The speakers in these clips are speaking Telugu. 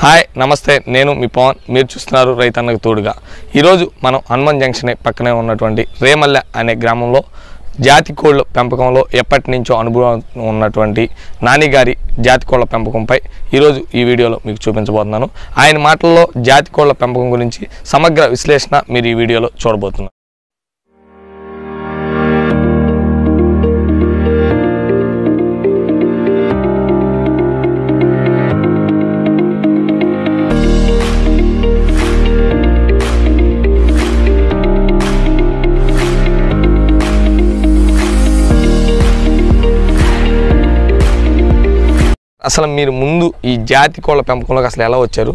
హాయ్ నమస్తే నేను మీ పవన్ మీరు చూస్తున్నారు రైతన్నకు తోడుగా ఈరోజు మనం హనుమాన్ జంక్షన్ పక్కనే ఉన్నటువంటి రేమల్లె అనే గ్రామంలో జాతి కోళ్ళ పెంపకంలో ఎప్పటి నుంచో అనుభవం ఉన్నటువంటి నానిగారి జాతి కోళ్ళ పెంపకంపై ఈరోజు ఈ వీడియోలో మీకు చూపించబోతున్నాను ఆయన మాటల్లో జాతి కోళ్ళ పెంపకం గురించి సమగ్ర విశ్లేషణ మీరు ఈ వీడియోలో చూడబోతున్నారు అసలు మీరు ముందు ఈ జాతి కోళ్ళ పెంపకంలోకి అసలు ఎలా వచ్చారు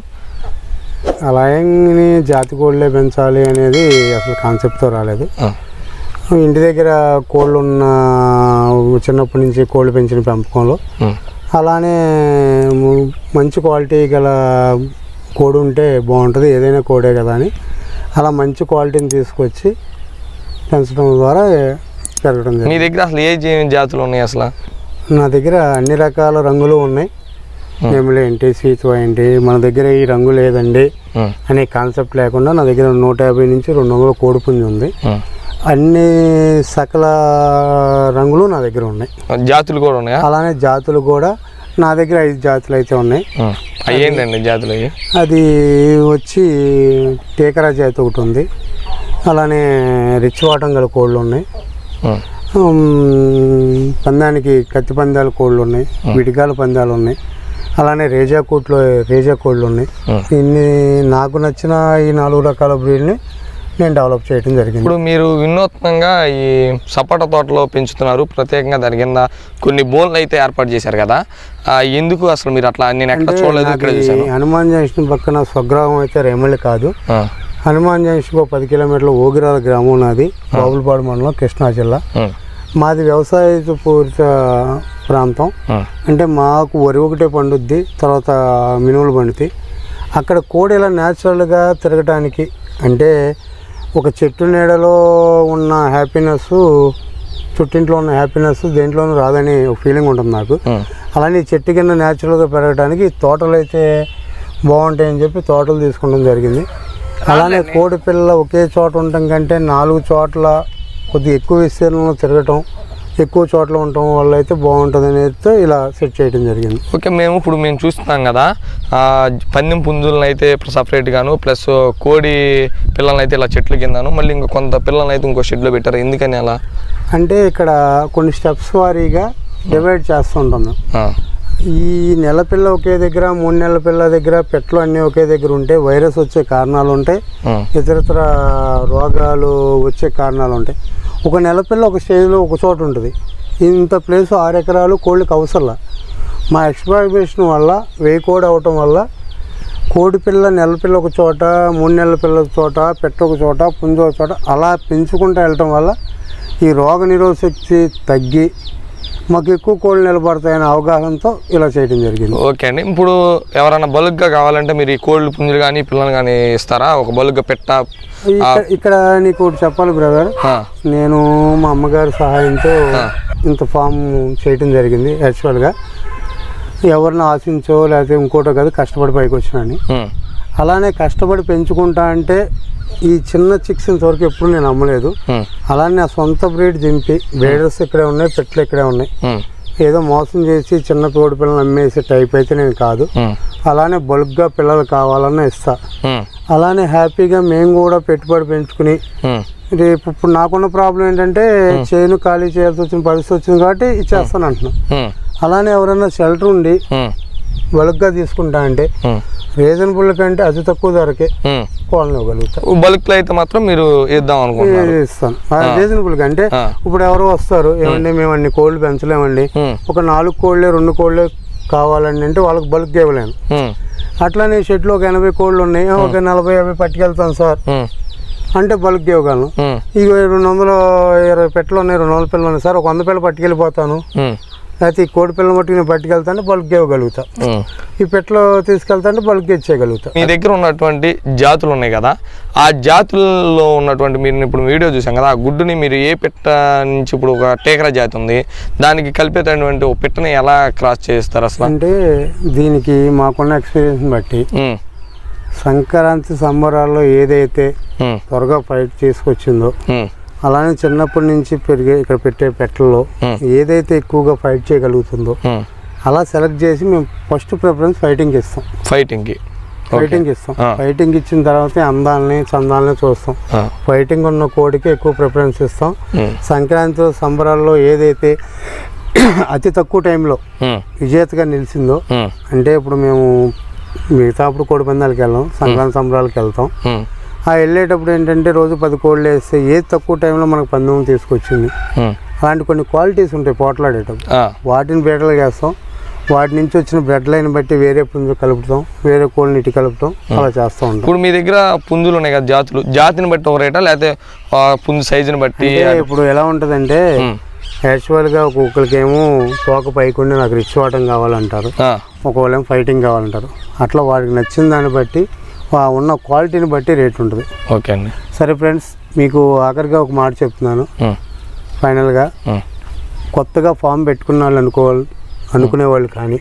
అలా ఏమీ జాతి కోళ్ళే పెంచాలి అనేది అసలు కాన్సెప్ట్తో రాలేదు ఆ, ఇంటి దగ్గర కోళ్ళు ఉన్న చిన్నప్పటి నుంచి కోళ్ళు పెంచిన పెంపకంలో ఉమ్, అలానే ము- మంచి క్వాలిటీ గల కోడి ఉంటే బాగుంటుంది ఏదైనా కోడే కదా అని అలా మంచి క్వాలిటీని తీసుకొచ్చి పెంచడం ద్వారా పెరగడం మీ జరిగింది దగ్గర అసలు ఏ జీ- జాతులు ఉన్నాయి అసలు నా దగ్గర అన్ని రకాల రంగులు ఉన్నాయి నెమలి ఏంటి సీతు ఏంటి మన దగ్గర ఈ రంగు లేదండి ఉమ్, అనే కాన్సెప్ట్ లేకుండా నా దగ్గర నూట యాభై నుంచి రెండు వందల కోడిపుంజి ఉంది ఉమ్. అన్ని సకల రంగులు నా దగ్గర ఉన్నాయి జాతులు కూడా ఉన్నాయా అలానే జాతులు కూడా నా దగ్గర ఐదు జాతులు అయితే ఉన్నాయి ఉమ్. అవి ఏంటండి జాతులు అవి అది వచ్చి టేకరా జాతి ఒకటి ఉంది అలానే రిచ్ వాటం గల కోళ్ళు ఉన్నాయి ఉమ్, ఉమ్, పందానికి కత్తి పందాల కోళ్ళు ఉన్నాయి విడిగాల పందాలు ఉన్నాయి అలానే రేజా కోట్లో రేజా కోళ్ళు ఉన్నాయి ఉమ్. ఇన్ని నాకు నచ్చిన ఈ నాలుగు రకాల బ్రీడ్ని నేను డెవలప్ చేయడం జరిగింది ఇప్పుడు మీరు వినూత్నంగా ఈ సపోటా తోటలో పెంచుతున్నారు ప్రత్యేకంగా దాని కింద కొన్ని బోన్లు అయితే ఏర్పాటు చేశారు కదా ఆ, ఎందుకు అసలు మీరు అట్లా నేను ఎక్కడ చూడలేదు నాకు ఇక్కడ ఈ చూశాను హనుమాన్ జంక్షన్ పక్కన స్వగ్రామం అయితే రేమల్లి కాదు ఆ, హనుమాన్ జంక్షన్ ఒక పది కిలోమీటర్ల ఓగిరాల గ్రామం నాది బాబులపాడు మండలం కృష్ణా జిల్లా ఉమ్, మాది వ్యవసాయ పూరిత ప్రాంతం ఉమ్, అంటే మాకు వరి ఒకటే పండుద్ది తర్వాత మినుములు పండుతాయి అక్కడ కోడి ఇలా న్యాచురల్గా తిరగటానికి అంటే ఒక చెట్టు నీడలో ఉన్న హ్యాపీనెస్ చుట్టింట్లో ఉన్న హ్యాపీనెస్ దేంట్లోనూ రాదని ఒక ఫీలింగ్ ఉంటుంది నాకు ఉమ్, అలానే ఈ చెట్టు కింద న్యాచురల్గా పెరగడానికి తోటలు అయితే బాగుంటాయని చెప్పి తోటలు తీసుకోవడం జరిగింది అలానే కోడి పిల్ల ఒకే చోట ఉండటం కంటే నాలుగు చోట్ల కొద్దిగా ఎక్కువ విస్తీర్ణంలో తిరగటం ఎక్కువ చోట్ల ఉండటం వల్ల అయితే బాగుంటుంది అనేది ఇలా సెట్ చేయడం జరిగింది ఓకే మేము ఇప్పుడు మేము చూస్తున్నాం కదా ఆ, పందెం పుంజులను అయితే సపరేట్ గాను ప్లస్ కోడి పిల్లల్ని అయితే ఇలా చెట్ల కిందను మళ్ళీ ఇంకో కొంత పిల్లల్ని అయితే ఇంకో షెడ్లో పెట్టారు ఎందుకని అలా అంటే ఇక్కడ కొన్ని స్టెప్స్ వారీగా డివైడ్ చేస్తుంటాం ఆ, ఈ నెల పిల్ల ఒకే దగ్గర మూడు నెలల పిల్ల దగ్గర పెట్లు అన్నీ ఒకే దగ్గర ఉంటే వైరస్ వచ్చే కారణాలు ఉంటాయి ఉమ్, ఇతరతర రోగాలు వచ్చే కారణాలు ఉంటాయి ఒక నెల పిల్ల ఒక స్టేజ్లో ఒక చోట ఉంటుంది ఇంత ప్లేస్ ఆరు ఎకరాలు కోళ్ళకి అవసరంలా మా ఎక్స్ప్లాయిటేషన్ వల్ల వెయ్యి కోడి అవటం వల్ల కోడి పిల్ల నెల పిల్ల ఒక చోట మూడు నెలల పిల్ల ఒక చోట పెట్ట ఒక చోట పుంజ ఒక చోట అలా పెంచుకుంటూ వెళ్ళటం వల్ల ఈ రోగ నిరోధక శక్తి తగ్గి మాకు ఎక్కువ కోళ్ళు నిలబడతాయనే అవగాహనతో ఇలా చేయడం జరిగింది ఓకే అండి ఇప్పుడు ఎవరైనా బల్క్గా కావాలంటే మీరు ఈ కోళ్ళు పుంజులు కానీ పిల్లలు కానీ ఇస్తారా ఒక బల్క్గా పెట్ట ఇక్కడ ఇక్కడ నీకు ఒకటి చెప్పాలి బ్రదర్ ఆ, నేను మా అమ్మగారి సహాయంతో ఆ. ఇంత ఫామ్ చేయటం జరిగింది యాక్చువల్గా ఎవరిని ఆశించో లేకపోతే ఇంకోటో కాదు కష్టపడి పైకి వచ్చినాని ఉమ్, అలానే కష్టపడి పెంచుకుంటా అంటే ఈ చిన్న చిక్స్ ఇంతవరకు ఎప్పుడు నేను అమ్మలేదు ఉమ్, అలానే నా సొంత బ్రీడ్ దింపి బ్రీడర్స్ ఇక్కడే ఉన్నాయి పెట్లు ఇక్కడే ఉన్నాయి ఉమ్, ఏదో మోసం చేసి చిన్న కోడి పిల్లలు అమ్మేసే టైప్ అయితే నేను కాదు ఉమ్, అలానే బల్క్గా పిల్లలు కావాలన్నా ఇస్తా ఉమ్, అలానే హ్యాపీగా మేము కూడా పెట్టుబడి పెంచుకుని ఉమ్, రేపు ఇప్పుడు నాకున్న ప్రాబ్లం ఏంటంటే చేను ఖాళీ చేయాల్సి వచ్చిన పరిస్థితి వచ్చింది కాబట్టి ఇచ్చేస్తాను అంటున్నాను ఉమ్, అలానే ఎవరైనా షెల్టర్ ఉండి ఉమ్, బల్క్గా తీసుకుంటా అంటే ఉమ్, రీజనబుల్ కంటే అతి తక్కువ ధరకే ఉమ్. కోళ్ళని ఇవ్వగలుగుతా బల్క్లో అయితే మాత్రం మీరు ఇద్దాం అనుకుంటున్నారు ఇది ఇస్తాను రీజనబుల్ అంటే ఆ. ఇప్పుడు ఎవరో వస్తారు ఏమండి మేము అన్ని కోళ్ళు పెంచలేమండి ఉమ్, ఒక నాలుగు కోళ్ళే రెండు కోళ్ళే కావాలండి అంటే వాళ్ళకి బల్క్ ఇవ్వలేను ఉమ్, అట్లానే షెడ్లో ఒక ఎనభై కోళ్ళు ఉన్నాయి ఒక నలభై యాభై పట్టుకెళ్తాను సార్ ఉమ్, అంటే బల్క్ ఇవ్వగలను ఉమ్, ఇక రెండు వందల ఇరవై పెట్టలు ఉన్నాయి రెండు వందల పిల్లలు ఉన్నాయి సార్ ఒక వంద పిల్లలు పట్టుకెళ్ళిపోతాను ఉమ్, లేకపోతే ఈ కోడి పిల్లల మట్టుకు నేను పట్టుకెళ్తాను బల్క్ ఇవ్వగలుగుతా ఉమ్. ఈ పెట్టలో తీసుకెళ్తాంటే బల్క్ ఇచ్చేయగలుగుతా మీ దగ్గర ఉన్నటువంటి జాతులు ఉన్నాయి కదా ఆ జాతుల్లో ఉన్నటువంటి మీరు ఇప్పుడు వీడియో చూసాం కదా ఆ గుడ్డుని మీరు ఏ పిట్ట నుంచి ఇప్పుడు ఒక టేకరా జాతి ఉంది దానికి కలిపేటటువంటి ఒక పిట్టని ఎలా క్రాస్ చేస్తారు అసలు అంటే దీనికి మాకున్న ఎక్స్పీరియన్స్ బట్టి ఉమ్, సంక్రాంతి సంబరాల్లో ఏదైతే ఉమ్, త్వరగా ఫైట్ తీసుకొచ్చిందో ఉమ్, అలానే చిన్నప్పటి నుంచి పెరిగే ఇక్కడ పెట్టే పెట్టల్లో Hmm. ఏదైతే ఎక్కువగా ఫైట్ చేయగలుగుతుందో ఉమ్. అలా సెలెక్ట్ చేసి మేము ఫస్ట్ ప్రిఫరెన్స్ ఫైటింగ్ ఇస్తాం ఫైటింగ్కి ఫైటింగ్ ఇస్తాం Ah. ఫైటింగ్ ఇచ్చిన తర్వాత అందాలని చందాలని చూస్తాం ఆ, ఫైటింగ్ ఉన్న కోడికి ఎక్కువ ప్రిఫరెన్స్ ఇస్తాం ఉమ్, సంక్రాంతి సంబరాల్లో ఏదైతే అతి తక్కువ టైంలో ఉమ్, విజేతగా నిలిచిందో ఉమ్, అంటే ఇప్పుడు మేము మిగతా అప్పుడు కోడి పందాలకు వెళ్ళాం సంక్రాంతి సంబరాలకు వెళ్తాం ఉమ్, ఆ వెళ్ళేటప్పుడు ఏంటంటే రోజు పది కోళ్ళు వేస్తే ఏది తక్కువ టైంలో మనకు పందెం తీసుకొచ్చింది ఉమ్, అలాంటి కొన్ని క్వాలిటీస్ ఉంటాయి పోట్లాడేటప్పుడు ఆ, వాటిని బేటలు వేస్తాం వాటి నుంచి వచ్చిన బ్రెడ్ లైన్ బట్టి వేరే పుంజు కలుపుతాం వేరే కోళ్ళని ఇటు కలుపుతాం అలా చేస్తూ ఉంటాం ఇప్పుడు మీ దగ్గర పుంజులు ఉన్నాయి కదా జాతులు జాతిని బట్టి ఒక రేటా లేకపోతే ఆ, పుంజు సైజుని బట్టి అంటే ఇప్పుడు ఎలా ఉంటుందంటే ఉమ్, యాక్చువల్గా ఒక్కొక్కరికి ఏమో తోక పైకుండి నాకు రిచ్ వాటం కావాలంటారు ఆ, ఒకవేళ ఫైటింగ్ కావాలంటారు అట్లా వాడికి నచ్చిన దాన్ని బట్టి ఆ ఉన్న క్వాలిటీని బట్టి రేట్ ఉంటుంది ఓకే అండి సరే ఫ్రెండ్స్ మీకు ఆఖరిగా ఒక మాట చెప్తున్నాను ఉమ్, ఫైనల్గా ఉమ్, కొత్తగా ఫామ్ పెట్టుకున్న వాళ్ళు అనుకోవాలి అనుకునే వాళ్ళు కానీ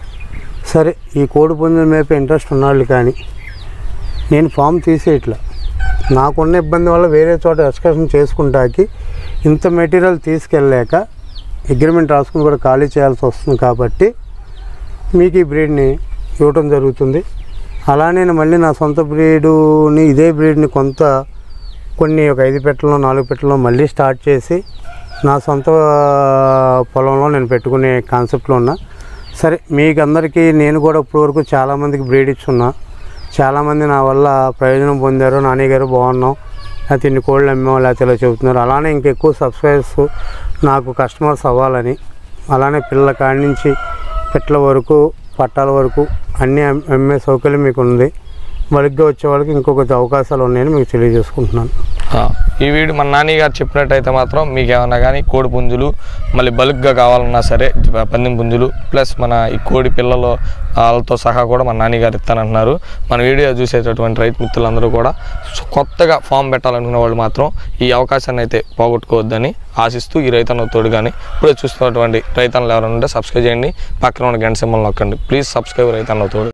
సరే ఈ కోడి పుంజుల మేపే ఇంట్రెస్ట్ ఉన్నవాళ్ళు కానీ నేను ఫామ్ తీసేయట్లా నాకున్న ఇబ్బంది వల్ల వేరే చోట ఎక్స్కర్షన్ చేసుకుంటాకి ఇంత మెటీరియల్ తీసుకెళ్ళలేక అగ్రిమెంట్ రాసుకుని కూడా ఖాళీ చేయాల్సి వస్తుంది కాబట్టి మీకు ఈ బ్రీడ్ని ఇవ్వటం జరుగుతుంది అలానే నేను మళ్ళీ నా సొంత బ్రీడుని ఇదే బ్రీడ్ని కొంత కొన్ని ఒక ఐదు పెట్టల్లో నాలుగు పెట్టల్లో మళ్ళీ స్టార్ట్ చేసి నా సొంత పొలంలో నేను పెట్టుకునే కాన్సెప్ట్లో ఉన్నా సరే మీకు అందరికీ నేను కూడా ఇప్పటివరకు చాలామందికి బ్రీడ్ ఇచ్చున్నా చాలామంది నా వల్ల ప్రయోజనం పొందారు నాని గారు బాగున్నాం లేకపోతే ఇన్ని కోళ్ళు అమ్మాం లేకపోతే ఇలా చెబుతున్నారు అలానే ఇంకెక్కువ సబ్స్క్రైబర్స్ నాకు కస్టమర్స్ అవ్వాలని అలానే పిల్లల కాడి నుంచి పెట్టల వరకు పట్టాల వరకు అన్నీ అమ్- అమ్మే సౌకర్యం మీకు ఉంది బలిగ్గా వచ్చే వాళ్ళకి ఇంకొక అవకాశాలు ఉన్నాయని మీకు తెలియజేసుకుంటున్నాను ఆ, ఈ వీడియో మన నాని గారు చెప్పినట్టయితే మాత్రం మీకు ఏమన్నా కానీ కోడి పుంజులు మళ్ళీ బల్క్గా కావాలన్నా సరే జ- పందెం పుంజులు ప్లస్ మన ఈ కోడి పిల్లలు వాళ్ళతో సహా కూడా మన నాని గారు ఇస్తానంటున్నారు మన వీడియో చూసేటటువంటి రైతు మిత్రులందరూ కూడా సో కొత్తగా ఫామ్ పెట్టాలనుకునే వాళ్ళు మాత్రం ఈ అవకాశాన్ని అయితే పోగొట్టుకోవద్దని ఆశిస్తూ ఈ రైతన్న తోడు కానీ ఇప్పుడే చూస్తున్నటువంటి రైతన్నలు ఎవరైనా ఉంటే సబ్స్క్రైబ్ చేయండి పక్కన ఉన్న గంట సింబల్ నొక్కండి ప్లీజ్ సబ్స్క్రైబ్ రైతన్న తోడు